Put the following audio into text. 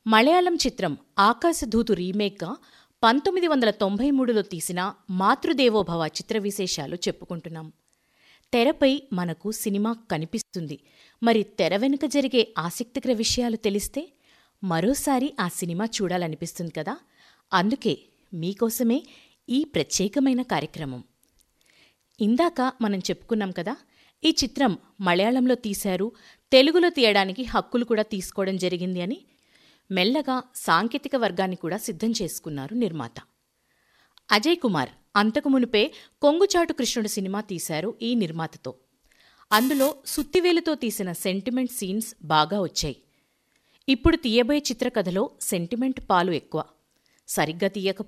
మలయాళం చిత్రం ఆకాశధూతు రీమేక్గా పంతొమ్మిది వందల తొంభై మూడులో తీసిన మాతృదేవోభవ చిత్ర విశేషాలు చెప్పుకుంటున్నాం తెరపై మనకు సినిమా కనిపిస్తుంది మరి తెర వెనుక జరిగే ఆసక్తికర విషయాలు తెలిస్తే మరోసారి ఆ సినిమా చూడాలనిపిస్తుంది కదా అందుకే మీకోసమే ఈ ప్రత్యేకమైన కార్యక్రమం ఇందాక మనం చెప్పుకున్నాం కదా ఈ చిత్రం మలయాళంలో తీశారు తెలుగులో తీయడానికి హక్కులు కూడా తీసుకోవడం జరిగింది అని మెల్లగా సాంకేతిక వర్గాన్ని కూడా సిద్ధం చేసుకున్నారు నిర్మాత అజయ్ కుమార్ అంతకు మునుపే కొంగుచాటు కృష్ణుడు సినిమా తీశారు ఈ నిర్మాతతో అందులో సుత్తివేలుతో తీసిన సెంటిమెంట్ సీన్స్ బాగా వచ్చాయి ఇప్పుడు తీయబోయే చిత్రకథలో సెంటిమెంట్ పాలు ఎక్కువ సరిగ్గా తీయక